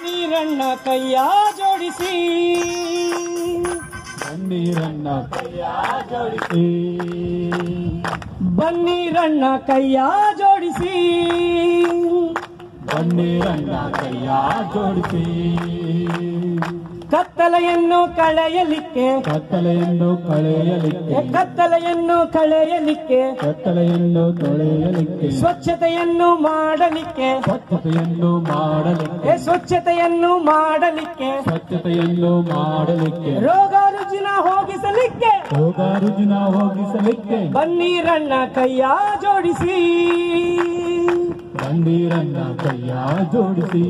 ನೀರಣ್ಣ ಕೈಯ ಜೋಡಿಸಿ ಬನ್ನೀರನ್ನ ಕೈಯ ಜೋಡಿಸಿ ಬನ್ನೀರಣ್ಣ ಕೈಯ ಜೋಡಿಸಿ ಬನ್ನೀರನ್ನ ಕೈಯ ಜೋಡಿಸಿ ಕತ್ತಲೆಯನ್ನು ಕಳೆಯಲಿಕ್ಕೆ ಕತ್ತಲೆಯನ್ನು ಕಳೆಯಲಿಕ್ಕೆ ಕತ್ತಲೆಯನ್ನು ಕಳೆಯಲಿಕ್ಕೆ ಕತ್ತಲೆಯನ್ನು ತೊಳೆಯಲಿಕ್ಕೆ ಸ್ವಚ್ಛತೆಯನ್ನು ಮಾಡಲಿಕ್ಕೆ ಸ್ವಚ್ಛತೆಯನ್ನು ಮಾಡಲಿಕ್ಕೆ ಏ ಸ್ವಚ್ಛತೆಯನ್ನು ಮಾಡಲಿಕ್ಕೆ ಸ್ವಚ್ಛತೆಯನ್ನು ಮಾಡಲಿಕ್ಕೆ ರೋಗ ರುಜಿನ ಹೋಗಿಸಲಿಕ್ಕೆ ರೋಗ ರುಜಿನ ಹೋಗಿಸಲಿಕ್ಕೆ ಬನ್ನೀರಣ್ಣ ಕೈಯ ಜೋಡಿಸಿ ಬನ್ನೀರನ್ನ ಕೈಯ ಜೋಡಿಸಿ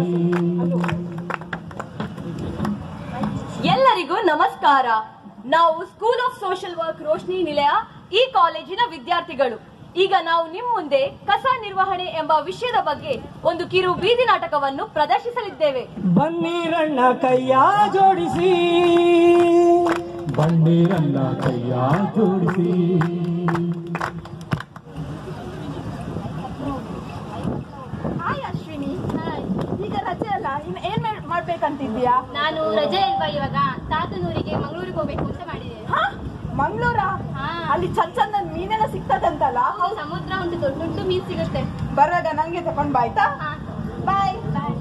ಎಲ್ಲರಿಗೂ ನಮಸ್ಕಾರ ನಾವು school of social work Roshni Nilaya ಈ ಕಾಲೇಜಿನ ವಿದ್ಯಾರ್ಥಿಗಳು ಈಗ ನಾವು ನಿಮ್ ಮುಂದೆ ಕಸ ನಿರ್ವಹಣೆ ಎಂಬ ವಿಷಯದ ಬಗ್ಗೆ ಒಂದು ಕಿರು ಬೀದಿ ನಾಟಕವನ್ನು ಪ್ರದರ್ಶಿಸಲಿದ್ದೇವೆ ಬನ್ನೀರಣ್ಣ ಕೈಯ ಜೋಡಿಸಿ ಬನ್ನೀರನ್ನ ಕೈಯ ಜೋಡಿಸಿ ಹಾಯ್ ಅಶ್ವಿನಿ ಈಗ ರಜೆ ಅಲ್ಲ ಇನ್ ಏನ್ ಮಾಡ್- ಮಾಡ್ಬೇಕಂತಿದ್ಯಾ ನಾನು ರಜೆ ಇಲ್ವಾ ಇವಾಗ ತಾತನೂರಿಗೆ ಮಂಗಳೂರಿಗೆ ಹೋಗ್ಬೇಕು ಅಂತ ಮಾಡಿದೆ ಹಾ ಮಂಗ್ಳೂರ ಹಾ. ಅಲ್ಲಿ ಚಂದ ಚಂದ ಮೀನೆಲ್ಲ ಸಿಗ್ತದಂತಲ್ಲ ಸಮುದ್ರ ಉಂಟು ದೊಡ್ಡ ದೊಡ್ಡ ಮೀನು ಸಿಗುತ್ತೆ ಬರುವಾಗ ನಂಗೆ ತಕೊಂಡ್ ಬಾಯ್ತಾ ಹಾ. ಬಾಯ್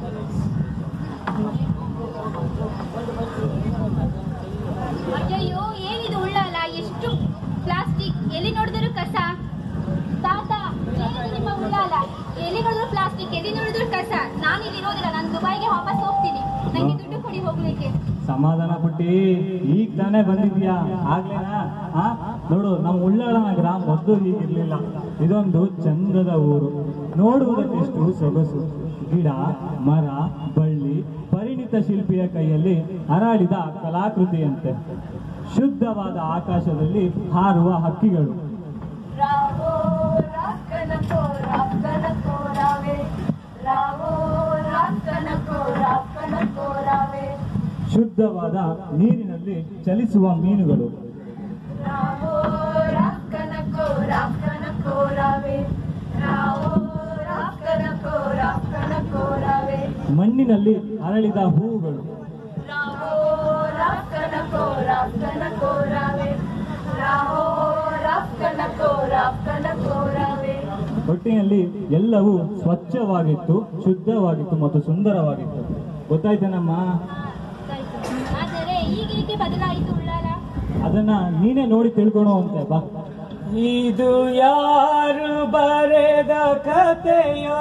ಅಯ್ಯಯ್ಯೋ ಏನಿದು ಉಳ್ಳಾಲ ಎಷ್ಟು ಪ್ಲಾಸ್ಟಿಕ್ ಎಲ್ಲಿ ನೋಡಿದ್ರು ಕಸ ತಾತ ಏನಿದು ನಿಮ್ಮ ಉಳ್ಳಾಲ ಎಲ್ಲಿ ನೋಡಿದ್ರು ಪ್ಲಾಸ್ಟಿಕ್ ಎಲ್ಲಿ ನೋಡಿದ್ರು ಕಸ ನಾನು ಇಲ್ಲಿ ಇರೋದಿಲ್ಲ ನಾನು ದುಬೈಗೆ ವಾಪಸ್ ಹೋಗ್ತೀನಿ ನಂಗೆ ದುಡ್ಡು ಕೊಡಿ ಹೋಗ್ಲಿಕ್ಕೆ ಸಮಾಧಾನ ಪಟ್ಟಿ ಈಗ ತಾನೇ ಬಂದಿದ್ಯಾ ಆಗ್ಲೇನಾ ಆ ನೋಡು ನಮ್ಮ ಉಳ್ಳಾಳ ನಗರ ಮೊದಲು ಹೀಗಿರ್ಲಿಲ್ಲ ಇದೊಂದು ಚಂದದ ಊರು ನೋಡುವುದಕ್ಕೆಷ್ಟು ಸೊಗಸು ಗಿಡ ಮರ ಬಳ್ಳಿ ಪರಿಣಿತ ಶಿಲ್ಪಿಯ ಕೈಯಲ್ಲಿ ಹರಾಡಿದ ಕಲಾಕೃತಿಯಂತೆ ಶುದ್ಧವಾದ ಆಕಾಶದಲ್ಲಿ ಹಾರುವ ಹಕ್ಕಿಗಳು ರಾವೋ ರಾಕ್ಕನಕೋ ರಾಕ್ಕನಕೋ ರಾವೇ ರಾವೋ ರಾಕ್ಕನಕೋ ರಾಕ್ಕನಕೋ ರಾವೇ ಶುದ್ಧವಾದ ನೀರಿನಲ್ಲಿ ಚಲಿಸುವ ಮೀನುಗಳು ರಾವೋ ರಾಕ್ಕನಕೋ ರಾಕ್ಕನಕೋ ರಾವೇ ರಾವೋ ರಾಕ್ಕನಕೋ ರಾಕ್ಕನಕೋ ರಾವೇ ಮಣ್ಣಿನಲ್ಲಿ ಅರಳಿದ ಹೂವುಗಳು ರಾವೋ ರಾಕ್ಕನಕೋ ರಾಕ್ಕನಕೋ ರಾವೇ ರಾವೋ ರಾಕ್ಕನಕೋ ರಾಕ್ಕನಕೋ ರಾವೇ ಒಟ್ಟಿನಲ್ಲಿ ಎಲ್ಲವೂ ಸ್ವಚ್ಛವಾಗಿತ್ತು ಶುದ್ಧವಾಗಿತ್ತು ಮತ್ತು ಸುಂದರವಾಗಿತ್ತು ಗೊತ್ತಾಯ್ತೇನಮ್ಮ ಆದರೆ ಈಗ ಏಕೆ ಬದಲಾಯಿತು ಉಳ್ಳಾಲ ಅದನ್ನ ನೀನೇ ನೋಡಿ ತಿಳ್ಕೊಳೋ ಅಂತೆ ಬಾ ಇದು ಯಾರು ಬರೆದ ಕಥೆಯೋ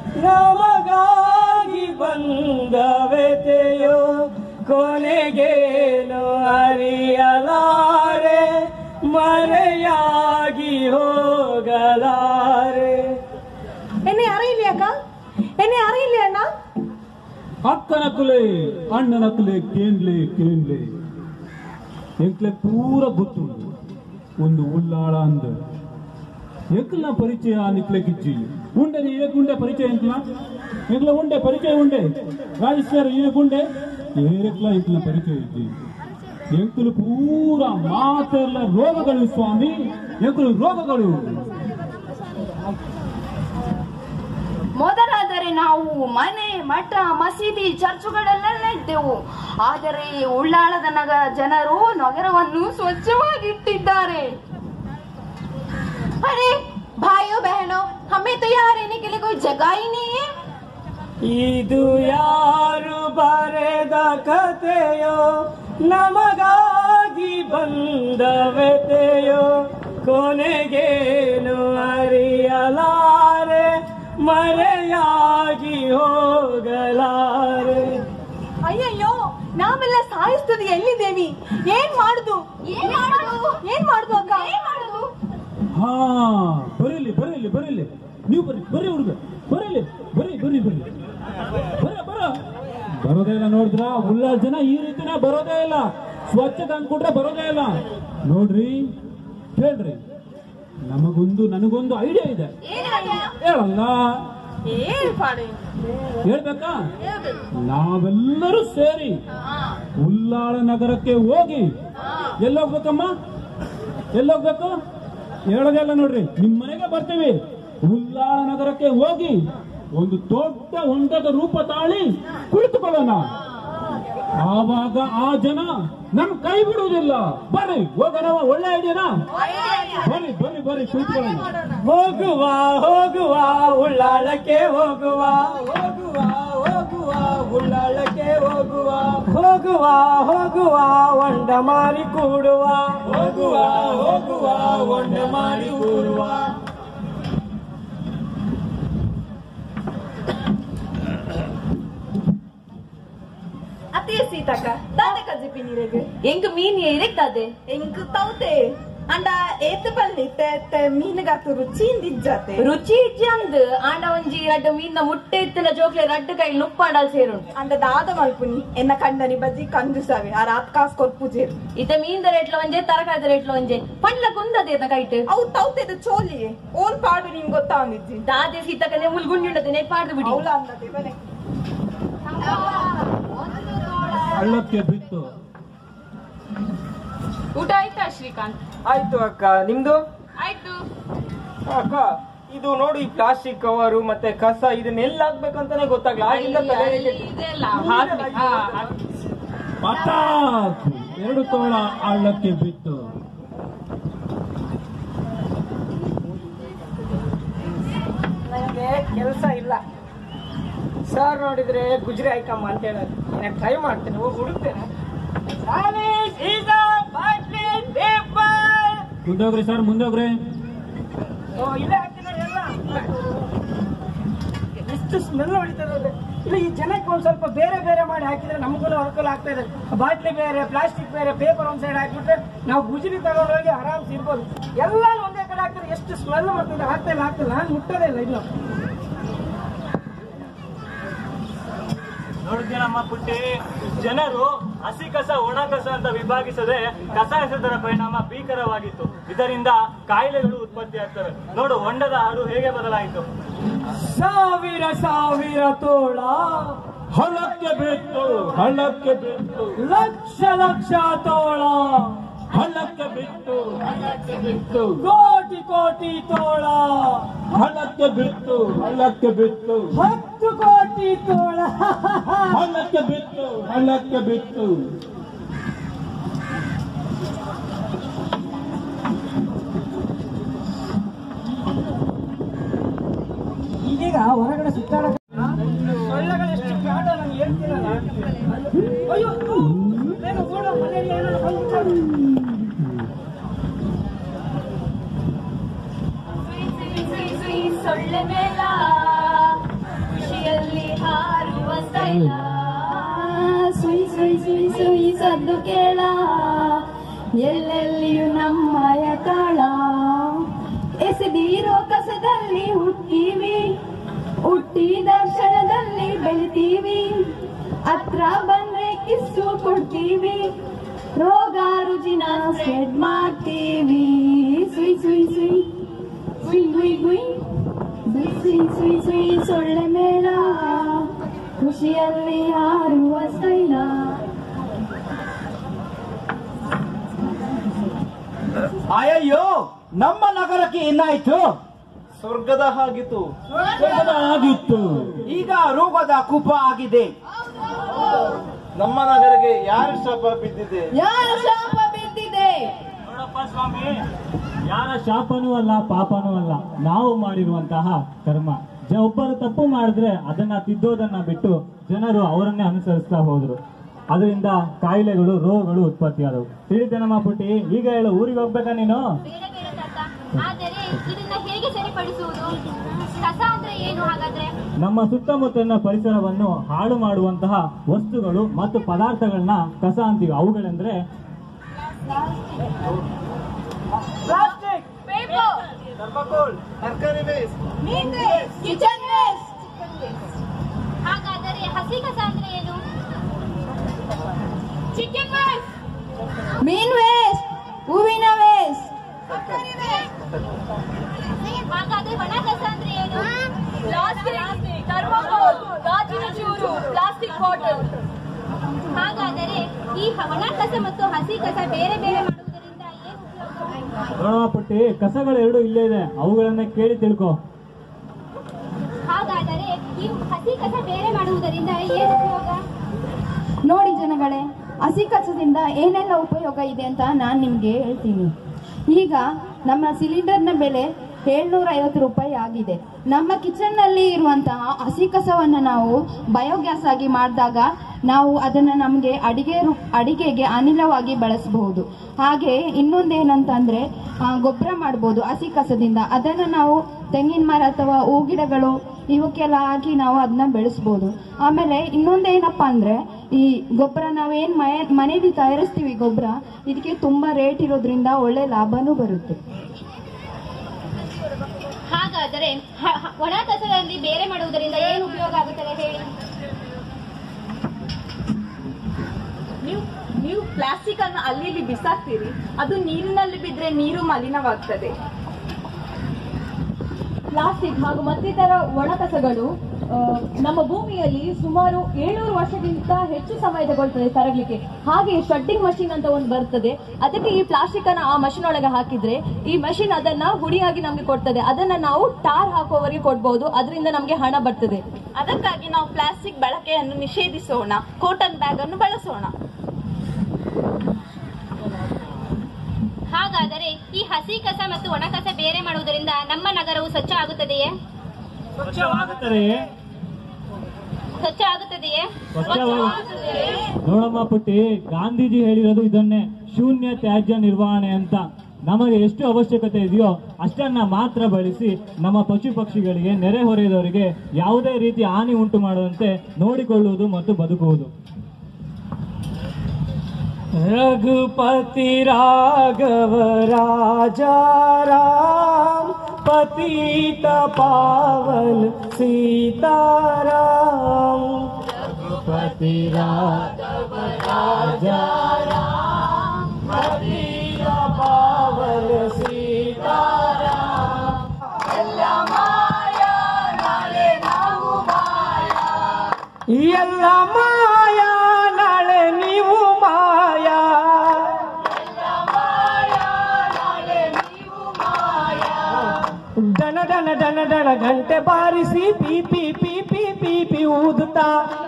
ನಮಗಾಗಿ ಬಂದವೆತೆಯೋ ಕೊನೆಗೇನು ಅರಿಯಲಾರೆ ಮರೆಯಾಗಿ ಹೋಗಲಾರೆ ಎಣ್ಣೆ അറിയില്ലേ ಅಕ್ಕ ಎಣ್ಣೆ അറിയില്ലേ ಅಣ್ಣ ಅಕ್ಕನ ಕುಲೆ ಅಣ್ಣನ ಕುಲೆ ಕೇನ್ಲೆ ಕೇನ್ಲೆ ಎಂಕ್ಲೆ ಪೂರ ಗೊತ್ತುಂಟು ಒಂದು ಉಳ್ಳಾಳ ಅಂದ ಎಂಕ್ಲ ಪರಿಚಯ ನಿಕ್ಲೆಗಿಚ್ಚಿ ಉಂಡೆ ಏಕುಂಡೆ ಪರಿಚಯ ಎಂಕ್ಲ ಎಂಕ್ಲ ಉಂಡೆ ಪರಿಚಯ ಉಂಡೆ ರಾಜೇಶ್ವರ ಏಕುಂಡೆ ಏರೆಕ್ಲ ಎಂಕ್ಲ ಪರಿಚಯ ಇದ್ದಿ ಎಂಕುಲು ಪೂರ ಮಾತೆಲ್ಲ ರೋಗಗಳು ಸ್ವಾಮಿ ಎಂಕುಲು ರೋಗಗಳು ಮೊದಲಾದರೆ ನಾವು ಮನೆ ಮಠ ಮಸೀದಿ ಚರ್ಚುಗಳಲ್ಲೆಲ್ಲ ಇದ್ದೆವು ಆದರೆ ಉಳ್ಳಾಳದ ನಗ ಜನರು ನಗರವನ್ನು ಸ್ವಚ್ಛವಾಗಿಟ್ಟಿದ್ದಾರೆ अरे भाइयों बहनों हमें तो यहाँ रहने के लिए कोई जगह ही नहीं है ಇದು ಯಾರು ಬರೆದ ಕಥೆಯೋ ನಮಗಾಗಿ ಬಂದವೆತೆಯೋ ಕೊನೆಗೇನು ಅರಿಯಲಾರೆ ಮರೆಯಾಗಿ ಹೋಗಲಾರೆ ಅಯ್ಯಯ್ಯೋ ನಾವೆಲ್ಲ ಸಾಯಿಸ್ತದೆ ಎಲ್ಲಿದ್ದೇವಿ ಏನ್ ಮಾಡುದು ಏನ್ ಮಾಡುದು? ಏನ್ ಮಾಡುದು ಅಕ್ಕ ಏನ್ ಮಾಡುದು ಹಾ ಬರೀಲಿ ಬರೀಲಿ ಬರೀಲಿ ನೀವು ಬರ್ರಿ ಬರ್ರಿ ಹುಡುಗ ಬರೀಲಿ ಬರ್ರಿ ಬರ್ರಿ ಬರ್ರಿ ಬರ ಬರ ಬರೋದೇ ಇಲ್ಲ ನೋಡಿದ್ರ ಉಳ್ಳಾಳ ಜನ ಈ ರೀತಿನೇ ಬರೋದೇ ಇಲ್ಲ ಸ್ವಚ್ಛತೆ ಅಂದ್ಕೊಟ್ರೆ ಬರೋದೇ ಇಲ್ಲ ನೋಡ್ರಿ ಹೇಳ್ರಿ ನಮಗೊಂದು ನನಗೊಂದು ಐಡಿಯಾ ಇದೆ ಹೇಳಲ್ಲ ಏನ್ ಪಾಡಿ ಹೇಳ್ಬೇಕಾ ನಾವೆಲ್ಲರೂ ಸೇರಿ ಉಲ್ಲಾಳ ನಗರಕ್ಕೆ ಹೋಗಿ ಎಲ್ಲೋಗ್ಬೇಕಮ್ಮ ಎಲ್ಲೋಗ್ಬೇಕು ಹೇಳೋದೆಲ್ಲ ನೋಡ್ರಿ ನಿಮ್ ಮನೆಗೆ ಬರ್ತೀವಿ ಉಲ್ಲಾಳ ನಗರಕ್ಕೆ ಹೋಗಿ ಒಂದು ದೊಡ್ಡ ಹೊಂಡದ ರೂಪ ತಾಳಿ ಕುಳಿತುಕೊಳ್ಳೋಣ ಆವಾಗ ಆ ಜನ ನಮ್ ಕೈ ಬಿಡುವುದಿಲ್ಲ ಬರ್ರಿ ಹೋಗೋಣ ಒಳ್ಳೆ ಐಡಿಯಾನಾ ಬರ್ರಿ ಬರ್ರಿ ಬರ್ರಿ ಕುಳಿತುಕೊಳ್ಳೋಣ ಹೋಗುವ ಹೋಗುವ ಉಳ್ಳಾಳಕ್ಕೆ ಹೋಗುವ ಹೋಗುವ ಹೋಗುವ ಉಳ್ಳಾಳಕ್ಕೆ ಹೋಗುವ ಹೋಗುವ ಹೋಗುವ ಹೊಂಡ ಮಾರಿ ಕೂಡುವ ಹೋಗುವ ಹೋಗುವ ಹೊಂಡ ಮಾರಿ ಕೂಡುವ ಅತ್ತೆ ಸೀತಕ್ಕ ದಾದೆ ಕಜಿಪಿ ನೀರಿಗೆ ಎಂಗ್ ಮೀನ್ ಇರಕ್ತದೆ ಎಂಕ್ ತೌತೆ ಅಂಡ ಏತ್ ಬಲ್ಲಿತ್ತೆ ಮೀನುಗಾತು ರುಚಿ ಇಂದಿಜ್ಜಾತೆ ರುಚಿ ಇಜ್ಜಂದ್ ಆಂಡ ಒಂಜಿ ರಡ್ಡು ಮೀನ್ನ ಮುಟ್ಟೆ ಇತ್ತಿನ ಜೋಕ್ಲೆ ರಡ್ಡು ಕೈ ನುಪ್ಪಾಂಡಲ್ ಸೇರುಂಡು ಅಂಡ ದಾದ ಮಲ್ಪುನಿ ಎನ್ನ ಕಂಡನಿ ಬಜ್ಜಿ ಕಂಜುಸಾವೆ ಆ ರಾತ್ ಕಾಸ್ ಕೊರ್ಪುಜೇರು ಇತ್ತೆ ಮೀನ್ ರೇಟ್ಲ ಒಂಜೆ ತರಕಾರಿ ರೇಟ್ಲ ಒಂಜೆ ಪಂಡ್ಲ ಕುಂದದೇನ ಕೈಟ್ ಅವು ತೌತೆದ ಚೋಲಿ ಓಲ್ ಪಾಡು ನಿಂಗ್ ಗೊತ್ತಾ ಅಂದಿಜ್ಜಿ ದಾದೆ ಸೀತಕನೆ ಮುಲ್ಗುಂಡಿ ನೆ ಪಾಡ್ದು ಬಿಡಿ ಅವಳ ಅಂದತೆ ಬನೆ ಹಳ್ಳಕ್ಕೆ ಬಿತ್ತು ಊಟ ಆಯ್ತಾ ಶ್ರೀಕಾಂತ್ ಆಯ್ತು ಅಕ್ಕ ನಿಮ್ದು ಆಯ್ತು ಅಕ್ಕ ಇದು ನೋಡು ಈ ಪ್ಲಾಸ್ಟಿಕ್ ಕವರು ಮತ್ತೆ ಕಸ ಇದನ್ನೆಲ್ಲ ಹಾಕ್ಬೇಕಂತಾನೆ ಗೊತ್ತಾಗ್ಲ ಆಗಿಂದ ತಲೆಗೆ ಕೆಟ್ಟು. ಇದೆಲ್ಲ ಹಾಕ್ಲಿ. ಹಾ, ಹಾಕ್ಲಿ. ಪಟಾಕ್ ಎರಡು ತೋಳ ಹಳ್ಳಕ್ಕೆ ಬಿತ್ತು ನನಗೆ ಕೆಲಸ ಇಲ್ಲ ಸರ್ ನೋಡಿದ್ರೆ ಗುಜ್ರಿ ಆಯ್ಕಮ್ಮ ಅಂತ ಹೇಳೋದು ನಾನು ಟ್ರೈ ಮಾಡ್ತೇನೆ ಹೋಗಿ ಹುಡುಕ್ತೇನೆ ಸಾಲಿಸ್ is a ಬಾಟ್ಲಿ paper. ಮುಂದೋಗ್ರಿ ಸರ್ ಮುಂದೋಗ್ರಿ ಓ, ಇಲ್ಲೇ ಹಾಕ್ತಿದ್ದಾರೆ ಎಲ್ಲ. ಎಷ್ಟು ಸ್ಮೆಲ್ ಹೊಡಿತದೆ ಅದು. ಇಲ್ಲ ಈ ಜನಕ್ಕೆ ಒಂದ್ ಸ್ವಲ್ಪ ಬೇರೆ ಬೇರೆ ಮಾಡಿ ಹಾಕಿದ್ರೆ ನಮಗೂ ಅನುಕೂಲ ಆಗ್ತಾ ಇದೆ ಬಾಟ್ಲಿ ಬೇರೆ ಪ್ಲಾಸ್ಟಿಕ್ ಬೇರೆ ಪೇಪರ್ ಒಂದ್ ಸೈಡ್ ಹಾಕ್ಬಿಟ್ರೆ ನಾವು ಗುಜರಿ ತಗೊಂಡು ಹೋಗಿ ಆರಾಮ್ಸ್ ಇರ್ಬೋದು ಎಲ್ಲ ಒಂದೇ ಕಡೆ ಹಾಕ್ತಾರೆ ಎಷ್ಟು ಸ್ಮೆಲ್ ಮಾಡ್ತಿದೆ ಹಾಕ್ತಾ ಇಲ್ಲ ಹಾಕ್ತಿಲ್ಲ ನಾನು ಮುಟ್ಟೋದೇ ಇಲ್ಲ ಇನ್ನು ನೋಡಿದ್ಯೇನಮ್ಮ ಪುಟ್ಟಿ ಜನರು ಹಸಿ ಕಸ ಒಣ ಕಸ ಅಂತ ವಿಭಾಗಿಸದೆ ಕಸ ಎಸೆದರ ಪರಿಣಾಮ ಭೀಕರವಾಗಿತ್ತು ಇದರಿಂದ ಕಾಯಿಲೆಗಳು ಉತ್ಪತ್ತಿ ಆಗ್ತವೆ ನೋಡು ಹೊಂಡದ ಹಾಡು ಹೇಗೆ ಬದಲಾಯಿತು ಸಾವಿರ ಸಾವಿರ ತೋಳ ಹಳ್ಳಕ್ಕೆ ಬಿತ್ತು ಹಳ್ಳಕ್ಕೆ ಬಿತ್ತು ಲಕ್ಷ ಲಕ್ಷ ತೋಳ ಹಳ್ಳಕ್ಕೆ ಬಿತ್ತು ಹಳ್ಳಕ್ಕೆ ಬಿತ್ತು ಕೋಟಿ ಕೋಟಿ ತೋಳ ಹಳ್ಳಕ್ಕೆ ಬಿತ್ತು ಹಳ್ಳಕ್ಕೆ ಬಿತ್ತು ಹತ್ತು ಕೋಟಿ ತೋಳ ಹಳ್ಳಕ್ಕೆ ಬಿತ್ತು ಹಳ್ಳಕ್ಕೆ ಬಿತ್ತು ಈಗೀಗ ಹೊರಗಡೆ ಸುತ್ತಾಡ ಸೊಳ್ಳೆಗಳೆಷ್ಟು ಕಾಟ ನಾನು ಹೇಳ್ತೀನಲ್ಲ ಅಯ್ಯೋ ಥು, ಬೇಗ ಓಡು, ಮನೆಯಲ್ಲಿ ಏನಾದ್ರು ಬಂದ್ಬಿಟ್ರೆ. ಸೊಳ್ಳೆ ಮೇಲ ಖುಷಿಯಲ್ಲಿ ಹಾರುವ style. ಸುಯ್ ಸುಯ್ ಸುಯ್ ಸುಯ್ ಸದ್ದು ಕೇಳ ಎಲ್ಲೆಲ್ಲಿಯೂ ನಮ್ಮಯ ತಾಳ ಎಸೆದಿರೋ ಕಸದಲ್ಲಿ ಹುಟ್ಟೀವಿ ಹುಟ್ಟಿದ ಕ್ಷಣದಲ್ಲಿ ಬೆಳಿತೀವಿ ಹತ್ರ ಬಂದ್ರೆ ಕಿಸ್ಸು ಕೊಡ್ತೀವಿ ರೋಗ ರುಜಿನ ಸ್ಪ್ರೆಡ್ ಮಾಡ್ತೀವಿ ಸುಯ್ ಸುಯ್ ಸುಯ್ ಸುಯ್ ಗುಯ್ ಗುಯ್ ಸುಯ್ ಸುಯ್ ಸುಯ್ ಸೊಳ್ಳೆ ಮೇಳ ಖುಷಿಯಲ್ಲಿ ಹಾರುವ ಸ್ಟೈಲ ಅಯ್ಯಯ್ಯೋ ನಮ್ಮ ನಗರಕ್ಕೆ ಏನಾಯ್ತು ಸ್ವರ್ಗದ ಹಾಗಿತ್ತು ಆಗಿತ್ತು ಈಗ ರೋಗದ ಕೂಪ ಆಗಿದೆ ನಮ್ಮ ನಗರಕ್ಕೆ ಯಾರು ಶಾಪ ಬಿದ್ದಿದೆ ಯಾರ ಶಾಪ ಬಿದ್ದಿದೆ ನೋಡಪ್ಪ ಸ್ವಾಮಿ ಯಾರ ಶಾಪನೂ ಅಲ್ಲ ಪಾಪನೂ ಅಲ್ಲ ನಾವು ಮಾಡಿರುವಂತಹ ಕರ್ಮ ಜ- ಒಬ್ಬರು ತಪ್ಪು ಮಾಡಿದ್ರೆ ಅದನ್ನ ತಿದ್ದೋದನ್ನ ಬಿಟ್ಟು ಜನರು ಅವರನ್ನೇ ಅನುಸರಿಸ್ತಾ ಹೋದ್ರು ಅದರಿಂದ ಕಾಯಿಲೆಗಳು ರೋಗಗಳು ಉತ್ಪತ್ತಿಯಾದವು ತಿಳಿತೇನಮ್ಮ ಪುಟ್ಟಿ ಈಗ ಹೇಳು ಊರಿಗೆ ಹೋಗ್ಬೇಕಾ ನೀನು ಬೇಡ ಬೇಡ ತಾತ ಆದರೆ ಇದನ್ನ ಹೇಗೆ ಸರಿಪಡಿಸುವುದು ಕಸ ಅಂದ್ರೆ ಏನು ಹಾಗಾದ್ರೆ ನಮ್ಮ ಸುತ್ತಮುತ್ತಲಿನ ಪರಿಸರವನ್ನು ಹಾಳು ಮಾಡುವಂತಹ ವಸ್ತುಗಳು ಮತ್ತು ಪದಾರ್ಥಗಳನ್ನ ಕಸ ಅಂತೀವಿ ಅವುಗಳೆಂದ್ರೆ ಪ್ಲಾಸ್ಟಿಕ್ Paper. ಥರ್ಮಾಕೋಲ್ ತರಕಾರಿ ವೇಸ್ಟ್ ಕಿಚನ್ ವೇಸ್ಟ್ ಹಾಗಾದರೆ ಹಸಿ ಕಸ ಅಂದ್ರೆ ಏನು Chicken waste. ಮೀನ್ ವೇಸ್ಟ್ ಹೂವಿನ ವೇಸ್ಟ್ ಹಾಗಾದ್ರೆ ಒಣ ಕಸ ಅಂದ್ರೆ ಏನು Plastic. Thermocol. ಗಾಜಿನ ಚೂರು ಪ್ಲಾಸ್ಟಿಕ್ ಬಾಟಲ್ ಹಾಗಾದರೆ ಈ ಒಣ ಕಸ ಮತ್ತು ಹಸಿ ಕಸ ಬೇರೆ ಬೇರೆ ಮಾಡುವುದರಿಂದ ಏನು ಉಪಯೋಗ ನೋಡಮ್ಮ ಪುಟ್ಟಿ ಕಸಗಳೆರಡು ಇಲ್ಲೇ ಇದೆ ಅವುಗಳನ್ನ ಕೇಳಿ ತಿಳ್ಕೊ ಹಾಗಾದರೆ ಈ ಹಸಿ ಕಸ ಬೇರೆ ಮಾಡುವುದರಿಂದ ಏನು ಉಪಯೋಗ ನೋಡಿ ಜನಗಳೇ ಹಸಿ ಕಸದಿಂದ ಏನೆಲ್ಲ ಉಪಯೋಗ ಇದೆ ಅಂತ ನಾನು ನಿಮಗೆ ಹೇಳ್ತೀನಿ ಈಗ ನಮ್ಮ ಸಿಲಿಂಡರ್ನ ಬೆಲೆ ಏಳ್ನೂರ ಐವತ್ತು ರೂಪಾಯಿ ಆಗಿದೆ ನಮ್ಮ ಕಿಚನ್ನಲ್ಲಿ ಇರುವಂತಹ ಹಸಿ ಕಸವನ್ನು ನಾವು ಬಯೋಗ್ಯಾಸ್ ಆಗಿ ಮಾಡಿದಾಗ ನಾವು ಅದನ್ನು ನಮಗೆ ಅಡಿಗೆ ರೂ ಅಡಿಗೆಗೆ ಅನಿಲವಾಗಿ ಬಳಸಬಹುದು ಹಾಗೆ ಇನ್ನೊಂದೇನಂತಂದ್ರೆ ಆ, ಗೊಬ್ಬರ ಮಾಡ್ಬೋದು ಹಸಿ ಕಸದಿಂದ ಅದನ್ನು ನಾವು ತೆಂಗಿನ ಮರ ಅಥವಾ ಹೂ ಗಿಡಗಳು ಇವಕ್ಕೆಲ್ಲ ಹಾಕಿ ನಾವು ಅದನ್ನ ಬೆಳೆಸ್ಬೋದು ಆಮೇಲೆ ಇನ್ನೊಂದೇನಪ್ಪ ಅಂದ್ರೆ ಈ ಗೊಬ್ಬರ ನಾವೇನ್ ಮನೆ ಮನೆಯಲ್ಲಿ ತಯಾರಿಸ್ತೀವಿ ಗೊಬ್ಬರ ಇದಕ್ಕೆ ತುಂಬಾ ರೇಟ್ ಇರೋದ್ರಿಂದ ಒಳ್ಳೆ ಲಾಭನೂ ಬರುತ್ತೆ ಹಾಗಾದರೆ ಹ- ಹ- ಒಣ ಕಸದಲ್ಲಿ ಬೇರೆ ಮಾಡುವುದರಿಂದ ಏನು ಉಪಯೋಗ ಆಗುತ್ತದೆ ಹೇಳಿ ನೀವು ನೀವು ಪ್ಲಾಸ್ಟಿಕ್ ಅನ್ನು ಅಲ್ಲಿ ಇಲ್ಲಿ ಬಿಸಾಕ್ತೀರಿ ಅದು ನೀರಿನಲ್ಲಿ ಬಿದ್ರೆ ನೀರು ಮಲಿನವಾಗ್ತದೆ ಪ್ಲಾಸ್ಟಿಕ್ ಹಾಗೂ ಮತ್ತಿತರ ಒಣಕಸಗಳು ಆ, ನಮ್ಮ ಭೂಮಿಯಲ್ಲಿ ಸುಮಾರು ಏಳ್ನೂರು ವರ್ಷಕ್ಕಿಂತ ಹೆಚ್ಚು ಸಮಯ ತಗೊಳ್ತದೆ ಕರಗಲಿಕ್ಕೆ ಹಾಗೆ ಶಡ್ಡಿಂಗ್ ಮಷಿನ್ ಅಂತ ಒಂದು ಬರ್ತದೆ ಅದಕ್ಕೆ ಈ ಪ್ಲಾಸ್ಟಿಕ್ ಅನ್ನ ಆ ಮಷಿನ್ ಒಳಗೆ ಹಾಕಿದ್ರೆ ಈ ಮಷಿನ್ ಅದನ್ನ ಹುಡಿಯಾಗಿ ನಮ್ಗೆ ಕೊಡ್ತದೆ ಅದನ್ನ ನಾವು ಟಾರ್ ಹಾಕುವವರಿಗೆ ಕೊಡ್ಬೋದು ಅದರಿಂದ ನಮ್ಗೆ ಹಣ ಬರ್ತದೆ ಅದಕ್ಕಾಗಿ ನಾವು ಪ್ಲಾಸ್ಟಿಕ್ ಬಳಕೆಯನ್ನು ನಿಷೇಧಿಸೋಣ ಕಾಟನ್ ಬ್ಯಾಗ್ ಅನ್ನು ಬಳಸೋಣ ಹಾಗಾದರೆ ಈ ಹಸಿ ಕಸ ಮತ್ತು ಒಣ ಕಸ ಬೇರೆ ಮಾಡುವುದರಿಂದ ನಮ್ಮ ನಗರವು ಸ್ವಚ್ಛ ಆಗುತ್ತದೆಯೇ ಸ್ವಚ್ಛವಾಗುತ್ತದೆ ಸ್ವಚ್ಛ ಆಗುತ್ತದೆಯೇ ಸ್ವಚ್ಛವಾಗುತ್ತದೆ. ನೋಡಮ್ಮ ಪುಟ್ಟಿ ಗಾಂಧೀಜಿ ಹೇಳಿರೋದು ಇದನ್ನೇ ಶೂನ್ಯ ತ್ಯಾಜ್ಯ ನಿರ್ವಹಣೆ ಅಂತ ನಮಗೆ ಎಷ್ಟು ಅವಶ್ಯಕತೆ ಇದೆಯೋ ಅಷ್ಟನ್ನ ಮಾತ್ರ ಬಳಸಿ ನಮ್ಮ ಪಶು ಪಕ್ಷಿಗಳಿಗೆ ನೆರೆ ಹೊರೆಯದವರಿಗೆ ಯಾವುದೇ ರೀತಿ ಹಾನಿ ಉಂಟು ಮಾಡುವಂತೆ ನೋಡಿಕೊಳ್ಳುವುದು ಮತ್ತು ಬದುಕುವುದು रघुपति राघव राजा राम पतित पावन सीताराम रघुपति राघव राजा राम पतित पावन सीताराम ಎಲ್ಲ ಮಾಯ ನಾಳೆ ನಾವು ಮಾಯ ಎಲ್ಲ ಮಾಯ ನಾಳೆ ನೀವು ಮಾಯ ಡನ ಡನ ಡನ ಡನ ಗಂಟೆ ಬಾರಿಸಿ ಪಿ ಪಿ ಪಿ ಪಿ ಪಿ ಪಿ ಊದುತ್ತಾ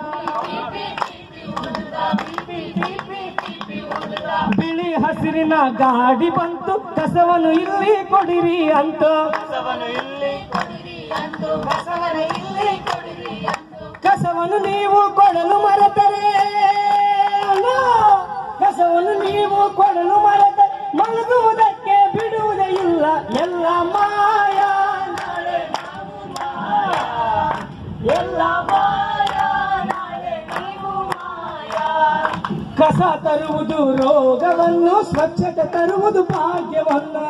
ಬಿಳಿ ಹಸಿರಿನ ಗಾಡಿ ಬಂತು ಕಸವನ್ನು ಇಲ್ಲಿ ಕೊಡಿರಿ ಅಂತ ಕಸವನ್ನು ನೀವು ಕೊಡಲು ಮರೆತರೆ ಅಲ್ಲ, ಕಸವನ್ನು ನೀವು ಕೊಡಲು ಮರೆತರೆ ಮಲಗುವುದಕ್ಕೆ ಬಿಡುವುದೇ ಇಲ್ಲ ಎಲ್ಲ ಮಾಯ ನಾಳೆ ನಾವು ಮಾಯ. ಎಲ್ಲ ಮಾಯ ನಾಳೆ ನೀವು ಮಾಯ. ಕಸ ತರುವುದು ರೋಗವನ್ನು ಸ್ವಚ್ಛತೆ ತರುವುದು ಭಾಗ್ಯವನ್ನು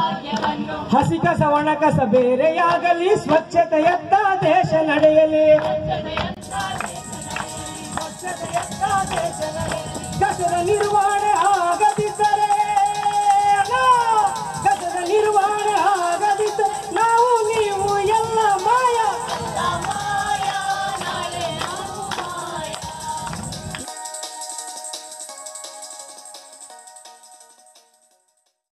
ಹಸಿ ಕಸ ಒಣ ಕಸ ಬೇರೆಯಾಗಲಿ ಸ್ವಚ್ಛತೆಯತ್ತ ದೇಶ ನಡೆಯಲಿ